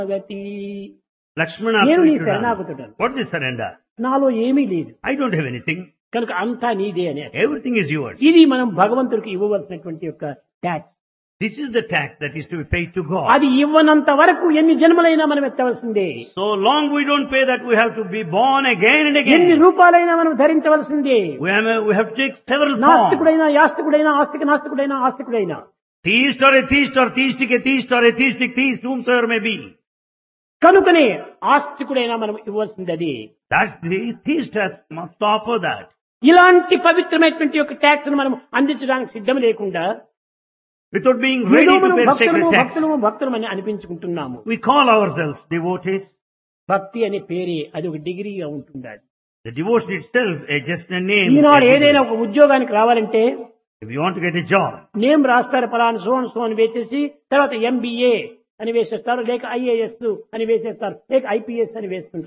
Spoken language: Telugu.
శరణాగతి Lakshmana నేను నీ prayed to Rama. శరణాగతుడను What is surrender? నాలో ఏమీ లేదు I don't have anything. కనుక అంతా నీదే అని Everything is yours. ఇది మనం భగవంతుడికి ఇవ్వవలసినటువంటి యొక్క tax This is the tax that is to be paid to God. అది ఇవ్వనంత వరకు ఎన్ని జన్మలైనా మనం ఎత్తవలసిందే So long we don't pay that, we have to be born again and ఎన్ని again. రూపాలైనా మనం ధరించవలసిందే We have, we have to take several forms. నాస్తికుడైనా యాస్తికుడైనా ఆస్తిక నాస్తికుడైనా ఆస్తికుడైనా Theist or atheist or theistic atheist or atheistic theist, whomsoever may be. కనుకనే ఆస్తికుడైనా మనం ఇవ్వాల్సింది అది That's the theist has must offer that. ఇలాంటి పవిత్రమైనటువంటి యొక్క ట్యాక్స్ మనం అందించడానికి సిద్ధం లేకుండా Without being ఏదో ready to మనం pay భక్తులము sacred tax. భక్తులము భక్తులం అని అనిపించుకుంటున్నాము We call ourselves devotees. భక్తి అనే పేరే అది ఒక డిగ్రీగా ఉంటుంది The devotion itself is just a name. ఈనాడు ఏదైనా ఒక ఉద్యోగానికి రావాలంటే If you want to get a job, name రాస్తారు పలానా సో సో అని వేసేసి తర్వాత ఎంబీఏ అని వేసేస్తారు లేక ఐఏఎస్ అని వేసేస్తారు లేక ఐపీఎస్ అని వేస్తుంటారు